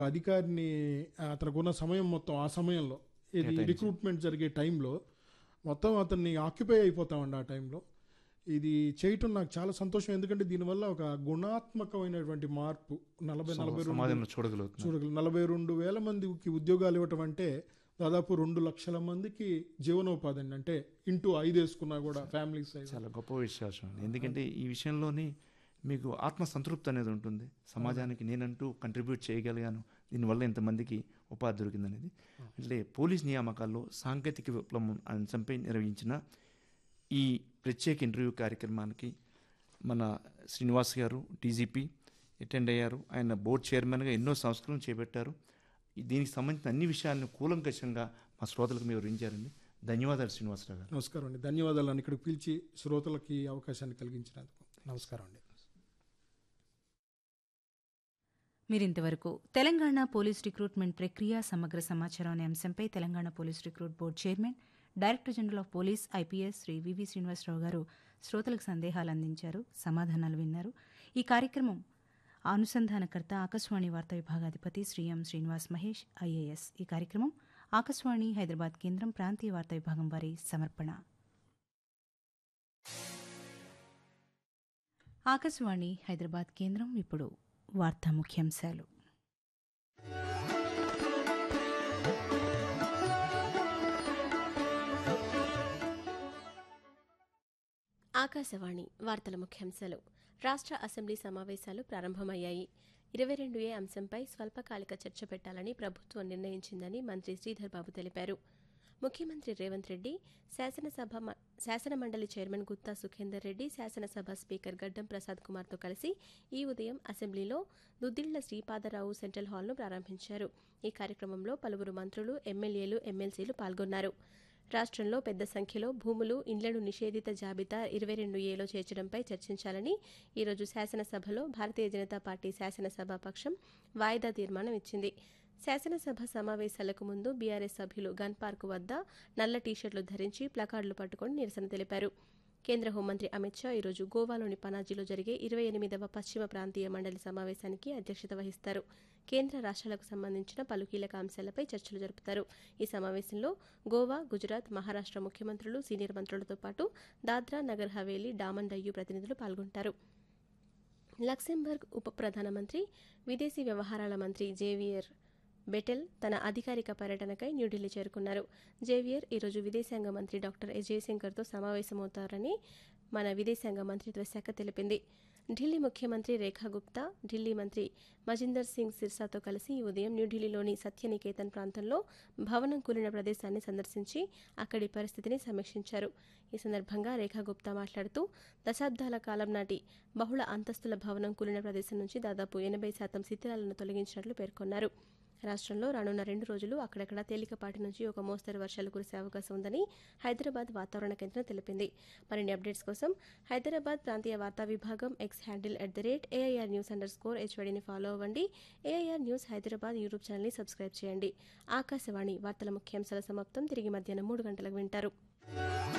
అధికారిని అతనుకున్న సమయం మొత్తం ఆ సమయంలో ఇది కేటాయించి. రిక్రూట్మెంట్ జరిగే టైంలో మొత్తం అతన్ని ఆక్యుపై అయిపోతామండి ఆ టైంలో ఇది చేయటం నాకు చాలా సంతోషం ఎందుకంటే దీనివల్ల ఒక గుణాత్మకమైనటువంటి మార్పు నలభై నలభై రెండు సమాజంలో చూడగలుగుతున్నారు చూడగలరు నలభై రెండు వేల మందికి ఉద్యోగాలు ఇవ్వటం అంటే దాదాపు రెండు లక్షల మందికి జీవనోపాధి అండి అంటే ఇంటూ ఐదు వేసుకున్నా కూడా ఫ్యామిలీ సైజ్ చాలా గొప్ప విశ్వాసం అండి ఎందుకంటే ఈ విషయంలోని మీకు ఆత్మ సంతృప్తి అనేది ఉంటుంది సమాజానికి నేనంటూ కంట్రిబ్యూట్ చేయగలిగాను దీనివల్ల ఇంతమందికి ఉపాధి దొరికిందనేది అంటే పోలీస్ నియామకాల్లో సాంకేతిక విప్లవం అనే అంశంపై నిర్వహించిన ఈ ప్రత్యేక ఇంటర్వ్యూ కార్యక్రమానికి మన శ్రీనివాస్ గారు డీజీపీ అటెండ్ అయ్యారు ఆయన బోర్డు చైర్మన్గా ఎన్నో సంస్కరణలు చేపట్టారు ఈ- దీనికి సంబంధించిన అన్ని విషయాలను కూలంకషంగా మా శ్రోతలకు మీరు వివరించారండి ధన్యవాదాలు శ్రీనివాసరావు గారు నమస్కారం అండి ధన్యవాదాలు అండి ఇక్కడికి పిలిచి శ్రోతలకి ఈ అవకాశాన్ని కలిగించినందుకు నమస్కారం అండి మీరింతవరకు తెలంగాణ పోలీస్ రిక్రూట్మెంట్ ప్రక్రియ సమగ్ర సమాచారం అనే అంశంపై Telangana police recruit board chairman director general of police IPS Shri V V Srinivasarao గారు శ్రోతలకు సందేహాలు అందించారు సమాధానాలు విన్నారు ఈ కార్యక్రమం అనుసంధానకర్త ఆకాశవాణి వార్తా విభాగాధిపతి శ్రీ ఎం శ్రీనివాస్ మహేష్ ఐఏఎస్ ఈ కార్యక్రమం ఆకాశవాణి హైదరాబాద్ కేంద్రం ప్రాంతీయ వార్తా విభాగం వారి సమర్పణ ఆకాశవాణి హైదరాబాద్ కేంద్రం ఇప్పుడు వార్తా ముఖ్యాంశాలు ఆకాశవాణి వార్తల ముఖ్యాంశాలు రాష్ట్ర అసెంబ్లీ సమావేశాలు ప్రారంభమయ్యాయి ఇరవై రెండు ఏ అంశంపై స్వల్పకాలిక చర్చ పెట్టాలని ప్రభుత్వం నిర్ణయించిందని మంత్రి శ్రీధర్ బాబు తెలిపారు ముఖ్యమంత్రి రేవంత్ రెడ్డి శాసనసభ మ- శాసనమండలి చైర్మన్ గుత్తా సుఖేందర్ రెడ్డి శాసనసభ స్పీకర్ గడ్డం ప్రసాద్ కుమార్తో కలిసి ఈ ఉదయం అసెంబ్లీలో దుద్దిళ్ల శ్రీపాదరావు సెంట్రల్ హాల్ను ప్రారంభించారు ఈ కార్యక్రమంలో పలువురు మంత్రులు ఎమ్మెల్యేలు ఎమ్మెల్సీలు పాల్గొన్నారు రాష్ట్రంలో పెద్ద సంఖ్యలో భూములు ఇండ్లను నిషేధిత జాబితా ఇరవై రెండు ఏలో చేర్చడంపై చర్చించాలని ఈరోజు శాసనసభలో భారతీయ జనతా పార్టీ శాసనసభ పక్షం వాయిదా తీర్మానం ఇచ్చింది శాసనసభ సమావేశాలకు ముందు బీఆర్ఎస్ సభ్యులు గన్ పార్క్ వద్ద నల్ల టీషర్ట్లు ధరించి ప్లకార్డులు పట్టుకొని నిరసన తెలిపారు కేంద్ర హోంమంత్రి అమిత్ షా ఈరోజు గోవాలోని పనాజీలో జరిగే ఇరవై ఎనిమిదవ పశ్చిమ ప్రాంతీయ మండలి సమావేశానికి అధ్యక్షత వహిస్తారు కేంద్ర రాష్ట్రాలకు సంబంధించిన పలు కీలక అంశాలపై చర్చలు జరుపుతారు ఈ సమావేశంలో గోవా గుజరాత్ మహారాష్ట్ర ముఖ్యమంత్రులు సీనియర్ మంత్రులతో పాటు దాద్రా నగర్ హవేలీ డామన్ డయ్యూ ప్రతినిధులు పాల్గొంటారు లక్సెంబర్గ్ ఉప ప్రధానమంత్రి విదేశీ వ్యవహారాల మంత్రి జేవియర్ బెటెల్ తన అధికారిక పర్యటనకై న్యూఢిల్లీ చేరుకున్నారు జేవియర్ ఈరోజు విదేశాంగ మంత్రి డాక్టర్ ఎస్ జయశంకర్తో సమావేశమవుతారని మన విదేశాంగ మంత్రిత్వ శాఖ తెలిపింది ఢిల్లీ ముఖ్యమంత్రి రేఖా గుప్తా ఢిల్లీ మంత్రి మజిందర్ సింగ్ సిర్సాతో కలిసి ఈ ఉదయం న్యూఢిల్లీలోని సత్యనికేతన్ ప్రాంతంలో భవనం కూలిన ప్రదేశాన్ని సందర్శించి అక్కడి పరిస్థితిని సమీక్షించారు ఈ సందర్భంగా రేఖా గుప్తా మాట్లాడుతూ దశాబ్దాల కాలం నాటి బహుళ అంతస్తుల భవనం కూలిన ప్రదేశం నుంచి దాదాపు ఎనభై శాతం శిథిలాలను తొలగించినట్లు పేర్కొన్నారు రాష్ట్రంలో రానున్న రెండు రోజులు అక్కడక్కడ తేలికపాటి నుంచి ఒక మోస్తరు వర్షాలు కురిసే అవకాశం ఉందని హైదరాబాద్ వాతావరణ కేంద్రం తెలిపింది మరిన్ని అప్డేట్స్ కోసం హైదరాబాద్ ప్రాంతీయ వార్తా విభాగం X handle at the rate AIR news underscore స్కోర్ హెచ్వడిని ఫాలో అవ్వండి ఏఐఆర్ న్యూస్ హైదరాబాద్ యూట్యూబ్ ఛానల్ని సబ్స్క్రైబ్ చేయండి ఆకాశవాణి వార్తల ముఖ్యాంశాల సమాప్తం తిరిగి మధ్యాహ్నం మూడు గంటలకు వింటారు